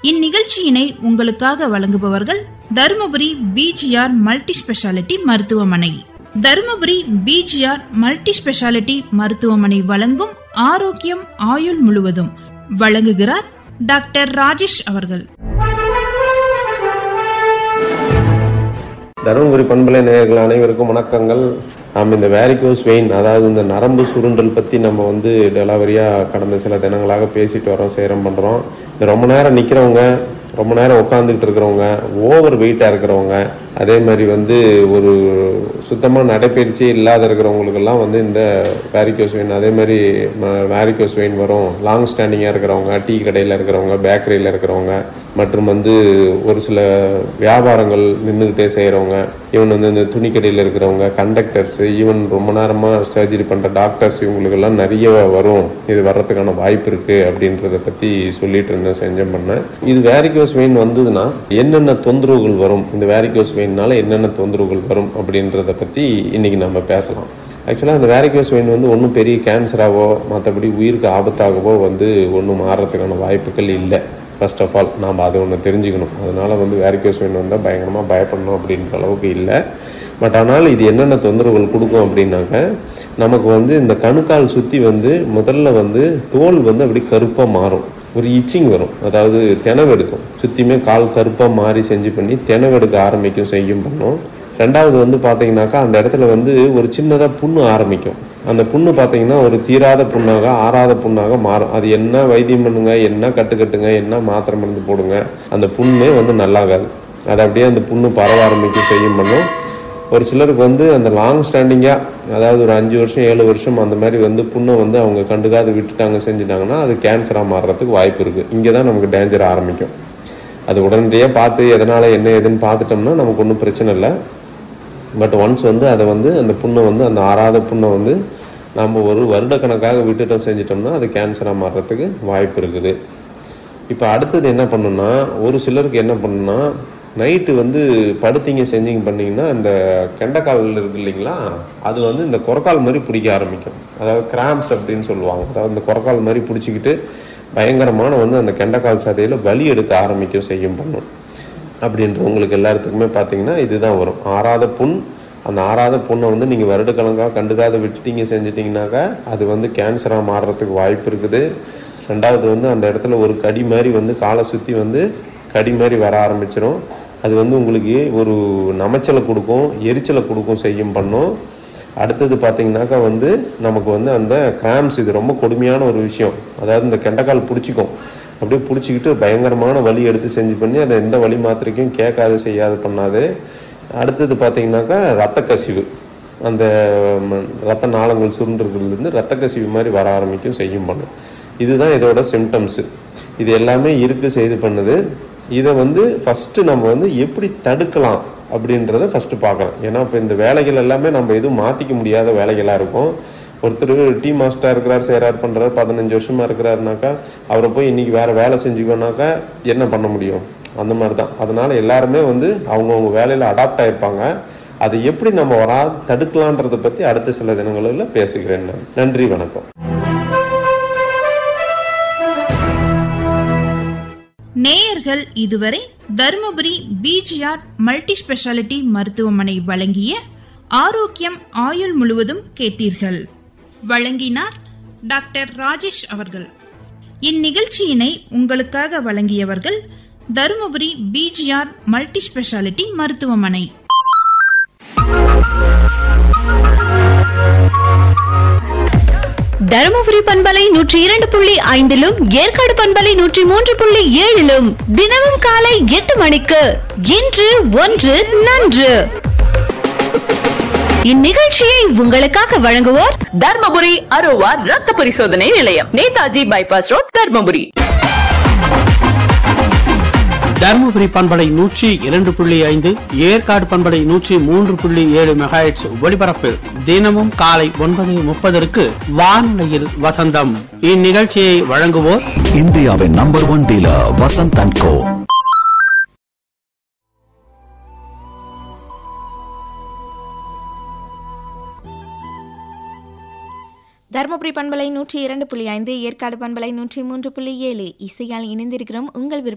இந்நிகழ்ச்சியினை உங்களுக்காக வழங்குபவர்கள் தருமபுரி பிஜிஆர் மல்டி ஸ்பெஷாலிட்டி மருத்துவமனை தருமபுரி பிஜிஆர் மல்டி ஸ்பெஷாலிட்டி மருத்துவமனை வழங்கும் ஆரோக்கியம் ஆயுள் முழுவதும் வழங்குகிறார் டாக்டர் ராஜேஷ் அவர்கள் தருமபுரி பண்பலை நேயர்கள் அனைவருக்கும் வணக்கங்கள் நாம் இந்த வேரிகோஸ் வெயின் அதாவது இந்த நரம்பு சுருண்டல் பற்றி நம்ம வந்து டெலாவரியாக கடந்த சில தினங்களாக பேசிட்டு வரோம் சேரம் பண்ணுறோம் இந்த ரொம்ப நேரம் நிற்கிறவங்க ரொம்ப நேரம் உட்காந்துக்கிட்டு இருக்கிறவங்க ஓவர் வெயிட்டாக இருக்கிறவங்க அதே மாதிரி வந்து ஒரு சுத்தமாக நடைப்பயிற்சியே இல்லாத இருக்கிறவங்களுக்கெல்லாம் வந்து இந்த வேரிகோஸ் வெயின் அதே மாதிரி வேரிகோஸ் வெயின் வரும் லாங் ஸ்டாண்டிங்காக இருக்கிறவங்க டீ கடையில் இருக்கிறவங்க பேக்கரியில் இருக்கிறவங்க மற்றும் வந்து ஒரு சில வியாபாரங்கள் நின்றுக்கிட்டே செய்கிறவங்க ஈவன் வந்து இந்த துணி கடையில் இருக்கிறவங்க கண்டக்டர்ஸ் ஈவன் ரொம்ப நேரமாக சர்ஜரி பண்ணுற டாக்டர்ஸ் இவங்களுக்கெல்லாம் நிறைய வரும் இது வர்றதுக்கான வாய்ப்பு இருக்குது அப்படின்றத பற்றி சொல்லிட்டு இருந்தேன் செஞ்சம் பண்ணேன் இது வேரிகோஸ் வெயின் வந்ததுன்னா என்னென்ன தொந்தரவுகள் வரும் இந்த வேரிகோஸ் வெயின்னால என்னென்ன தொந்தரவுகள் வரும் அப்படின்றத பற்றி இன்னைக்கு நம்ம பேசலாம் ஆக்சுவலாக அந்த வேரிகோஸ் வெயின் வந்து ஒன்றும் பெரிய கேன்சராகவோ மற்றபடி உயிருக்கு ஆபத்தாகவோ வந்து ஒன்றும் மாறுறதுக்கான வாய்ப்புகள் இல்லை ஃபர்ஸ்ட் ஆஃப் ஆல் நாம் அதை ஒன்று தெரிஞ்சுக்கணும் அதனால் வந்து வேரிகோஸ் வெயின் வந்தால் பயங்கரமாக பயப்படணும் அப்படின்ற அளவுக்கு இல்லை பட் ஆனால் இது என்னென்ன தொந்தரவுகள் கொடுக்கும் அப்படின்னாக்க நமக்கு வந்து இந்த கணுக்கால் சுற்றி வந்து முதல்ல வந்து தோல் வந்து அப்படி கருப்பாக மாறும் ஒரு இச்சிங் வரும் அதாவது தினவெடுக்கும் சுற்றியுமே கால் கருப்பாக மாறி செஞ்சு பண்ணி தினவெடுக்க ஆரம்பிக்கும் செய்யும் பண்ணும் ரெண்டாவது வந்து பார்த்தீங்கன்னாக்கா அந்த இடத்துல வந்து ஒரு சின்னதாக புண்ணு ஆரம்பிக்கும் அந்த புண்ணு பார்த்தீங்கன்னா ஒரு தீராத புண்ணாக ஆறாத புண்ணாக மாறும் அது என்ன வைத்தியம் பண்ணுங்க என்ன கட்டுக்கட்டுங்க என்ன மாத்திரை மருந்து போடுங்க அந்த புண்ணே வந்து நல்லாகாது அது அப்படியே அந்த புண்ணு பரவ ஆரம்பிக்கும் செய்யும் பண்ணும் ஒரு சிலருக்கு வந்து அந்த லாங் ஸ்டாண்டிங்காக அதாவது ஒரு அஞ்சு வருஷம் ஏழு வருஷம் அந்த மாதிரி வந்து புண்ணை வந்து அவங்க கண்டுக்காது விட்டுட்டாங்க செஞ்சுட்டாங்கன்னா அது கேன்சராக மாறுறதுக்கு வாய்ப்பு இருக்குது இங்கே தான் நமக்கு டேஞ்சர் ஆரம்பிக்கும் அது உடனடியாக பார்த்து எதனால் என்ன ஏதுன்னு பார்த்துட்டோம்னா நமக்கு ஒன்றும் பிரச்சனை இல்லை பட் ஒன்ஸ் வந்து அதை வந்து அந்த புண்ணை வந்து அந்த ஆறாத புண்ணை வந்து நம்ம ஒரு வருடக்கணக்காக விட்டுட்டோம் செஞ்சிட்டோம்னா அது கேன்சராக மாறுறதுக்கு வாய்ப்பு இருக்குது இப்போ அடுத்தது என்ன பண்ணுன்னா ஒரு சிலருக்கு என்ன பண்ணுன்னா நைட்டு வந்து படுத்தீங்க செஞ்சீங்க பண்ணிங்கன்னா அந்த கெண்டைக்கால் இருக்கு இல்லைங்களா அது வந்து இந்த குரக்கால் மாதிரி பிடிக்க ஆரம்பிக்கும் அதாவது கிராம்ஸ் அப்படின்னு சொல்லுவாங்க அதாவது இந்த குரக்கால் மாதிரி பிடிச்சிக்கிட்டு பயங்கரமான வந்து அந்த கெண்டைக்கால் சதையில் வலி எடுக்க ஆரம்பிக்கும் செய்யும் பண்ணும் அப்படின்றவங்களுக்கு எல்லாத்துக்குமே பார்த்தீங்கன்னா இதுதான் வரும் ஆறாத புண் அந்த ஆறாத புண்ணை வந்து நீங்கள் வருடக்கணக்காக கண்டுக்காத விட்டுட்டீங்க செஞ்சிட்டிங்கனாக்கா அது வந்து கேன்சராக மாறுறதுக்கு வாய்ப்பு இருக்குது ரெண்டாவது வந்து அந்த இடத்துல ஒரு கடி மாதிரி வந்து காலை சுற்றி வந்து கடி மாதிரி வர ஆரம்பிச்சிடும் அது வந்து உங்களுக்கு ஒரு நமைச்சலை கொடுக்கும் எரிச்சலை கொடுக்கும் செய்யும் பண்ணும் அடுத்தது பார்த்தீங்கன்னாக்கா வந்து நமக்கு வந்து அந்த கிராம்ஸ் இது ரொம்ப கொடுமையான ஒரு விஷயம் அதாவது இந்த கெண்டைக்கால் பிடிச்சிக்கும் அப்படியே பிடிச்சிக்கிட்டு பயங்கரமான வலி எடுத்து செஞ்சு பண்ணி அதை எந்த வலி மாத்திரைக்கும் கேட்காது செய்யாது பண்ணாது அடுத்தது பார்த்தீங்கன்னாக்கா ரத்த கசிவு அந்த ரத்த நாளங்கள் சுருண்டுறதுலேருந்து ரத்த கசிவு மாதிரி வர ஆரம்பிக்கும் செய்யும் பண்ணும் இதுதான் இதோட சிம்டம்ஸு இது எல்லாமே இருக்கு செய்து பண்ணுது இதை வந்து ஃபஸ்ட்டு நம்ம வந்து எப்படி தடுக்கலாம் அப்படின்றத ஃபஸ்ட்டு பார்க்கலாம் ஏன்னா இப்போ இந்த வேலைகள் எல்லாமே நம்ம எதுவும் மாற்றிக்க முடியாத வேலைகளாக இருக்கும் ஒருத்தர் டீ மாஸ்டராக இருக்கிறார் சேரார் பண்ணுறாரு பதினஞ்சு வருஷமாக இருக்கிறாருனாக்கா அவரை போய் இன்றைக்கி வேறு வேலை செஞ்சுக்கோனாக்கா என்ன பண்ண முடியும் அந்த மாதிரி தான் அதனால் எல்லாருமே வந்து அவங்கவுங்க வேலையில் அடாப்ட் ஆகிருப்பாங்க அதை எப்படி நம்ம வரா தடுக்கலான்றதை பற்றி அடுத்த சில தினங்களில் பேசுகிறேன் நான் நன்றி வணக்கம் நேயர்கள் இதுவரை தருமபுரி பிஜிஆர் மல்டி ஸ்பெஷாலிட்டி மருத்துவமனை வழங்கிய ஆரோக்கியம் ஆயுள் முழுவதும் கேட்டீர்கள் வழங்கினார் டாக்டர் ராஜேஷ் அவர்கள் இந்நிகழ்ச்சியினை உங்களுக்காக வழங்கியவர்கள் தருமபுரி பிஜிஆர் மல்டி ஸ்பெஷாலிட்டி மருத்துவமனை தருமபுரி பண்பலை நூற்றி இரண்டு புள்ளி ஐந்திலும் ஏற்காடு பண்பலை நூற்றி மூன்று புள்ளி ஏழிலும் தினமும் காலை எட்டு மணிக்கு இன்று ஒன்று நன்று இந்நிகழ்ச்சியை உங்களுக்காக வழங்குவோர் தர்மபுரி அரோவா ரத்த பரிசோதனை நிலையம் நேதாஜி பைபாஸ் ரோட் தர்மபுரி தருமபுரி பண்பலை நூற்றி இரண்டு புள்ளி ஐந்து ஏற்காடு பண்பலை நூற்றி மூன்று புள்ளி ஏழு மெகாஹெட்ஸ் ஒலிபரப்பில் தினமும் காலை ஒன்பது முப்பதற்கு வானொலியில் வசந்தம் இந்நிகழ்ச்சியை வழங்குவோர் இந்தியாவின் number one dealer Vasanth and co Dharmapuri பண்பலை நூற்றி இரண்டு புள்ளி ஐந்து ஏற்காடு பண்பலை நூற்றி மூன்று புள்ளி ஏழு இசையால் இணைந்திருக்கிறோம் உங்கள் விருப்ப